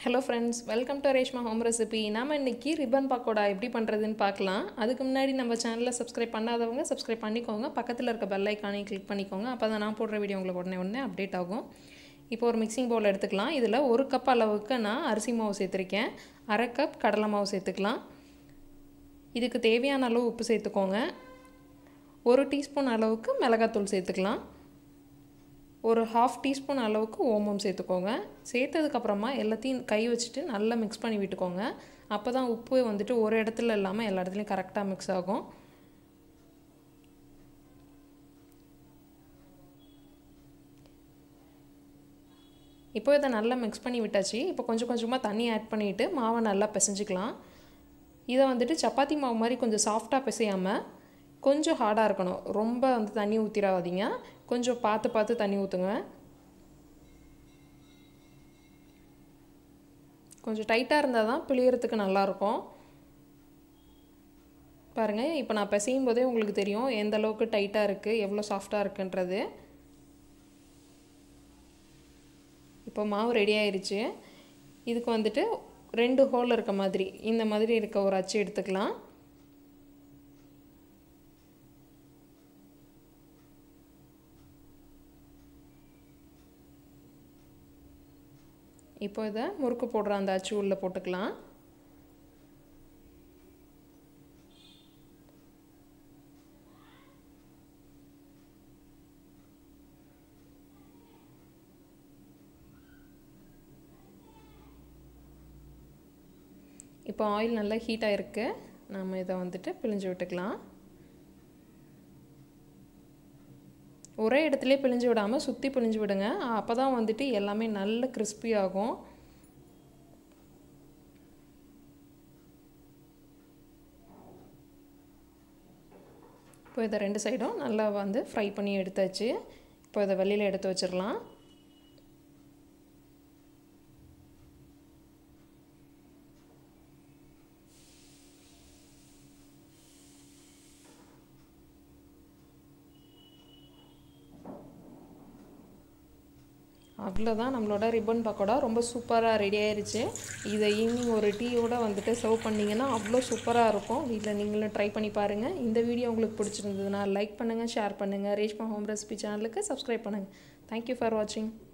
hello friends welcome to Reshma home recipe நாம இன்னைக்கு ribbon pakoda எப்படி பண்ணுறதுன்னு பார்க்கலாம் அதுக்கு முன்னாடி நம்ம சேனலை சப்ஸ்கிரைப் பண்ணாதவங்க சப்ஸ்கிரைப் பண்ணிக்கோங்க பக்கத்தில் இருக்க பெல் ஐக்கானையும் கிளிக் பண்ணிக்கோங்க அப்போ தான் நான் போடுற வீடியோ உங்களுக்கு உடனே உடனே அப்டேட் ஆகும் இப்போ ஒரு மிக்சிங் பவுல் எடுத்துக்கலாம் இதில் ஒரு கப் அளவுக்கு நான் அரிசி மாவு சேர்த்துருக்கேன் அரை கப் கடலை மாவு சேர்த்துக்கலாம் இதுக்கு தேவையான அளவு உப்பு சேர்த்துக்கோங்க ஒரு டீஸ்பூன் அளவுக்கு மிளகாத்தூள் சேர்த்துக்கலாம் ஒரு ஹாஃப் டீஸ்பூன் அளவுக்கு ஓமம் சேர்த்துக்கோங்க சேர்த்ததுக்கப்புறமா எல்லாத்தையும் கை வச்சுட்டு நல்லா மிக்ஸ் பண்ணி விட்டுக்கோங்க அப்போ தான் உப்பு வந்துட்டு ஒரு இடத்துல இல்லாமல் எல்லா இடத்துலையும் கரெக்டாக மிக்ஸ் ஆகும் இப்போ இதை நல்லா மிக்ஸ் பண்ணி விட்டாச்சு இப்போ கொஞ்சம் கொஞ்சமாக தண்ணி ஆட் பண்ணிவிட்டு மாவை நல்லா பிசைஞ்சிக்கலாம் இதை வந்துட்டு சப்பாத்தி மாவு மாதிரி கொஞ்சம் சாஃப்டாக பிசையாமல் கொஞ்சம் ஹார்டாக இருக்கணும் ரொம்ப வந்து தண்ணி ஊற்றிடாதீங்க கொஞ்சம் பார்த்து பார்த்து தண்ணி ஊற்றுங்க கொஞ்சம் டைட்டாக இருந்தால் தான் பிழியறதுக்கு நல்லாயிருக்கும் பாருங்கள் இப்போ நான் பிசையும் போதே உங்களுக்கு தெரியும் எந்த அளவுக்கு டைட்டாக இருக்குது எவ்வளோ சாஃப்டாக இருக்குன்றது இப்போ மாவு ரெடி ஆயிடுச்சு இதுக்கு வந்துட்டு ரெண்டு ஹோல் இருக்க மாதிரி இந்த மாதிரி இருக்க ஒரு அச்சு எடுத்துக்கலாம் இப்போ இதை முறுக்கு போடுற அந்த அச்சு உள்ளே போட்டுக்கலாம் இப்போ ஆயில் நல்லா ஹீட் ஆகிருக்கு நம்ம இதை வந்துட்டு பிழிஞ்சு விட்டுக்கலாம் ஒரே இடத்துலையே பிழிஞ்சு விடாமல் சுற்றி பிழிஞ்சு விடுங்க அப்போ தான் வந்துட்டு எல்லாமே நல்ல கிறிஸ்பி ஆகும் இப்போ இதை ரெண்டு சைடும் நல்லா வந்து ஃப்ரை பண்ணி எடுத்தாச்சு இப்போ இதை வெளியில் எடுத்து வச்சிடலாம் அவ்வளோதான் நம்மளோட ரிப்பன் பக்கோடா ரொம்ப சூப்பராக ரெடி ஆயிருச்சு இதை ஈவினிங் ஒரு டீயோட வந்துட்டு சர்வ் பண்ணிங்கன்னா அவ்வளோ சூப்பராக இருக்கும் வீட்டில் நீங்களும் ட்ரை பண்ணி பாருங்கள் இந்த வீடியோ உங்களுக்கு பிடிச்சிருந்ததுன்னா லைக் பண்ணுங்கள் ஷேர் பண்ணுங்கள் ரேஷ்மா ஹோம் ரெசிபி சேனலுக்கு சப்ஸ்கிரைப் பண்ணுங்கள் தேங்க்யூ ஃபார் வாட்சிங்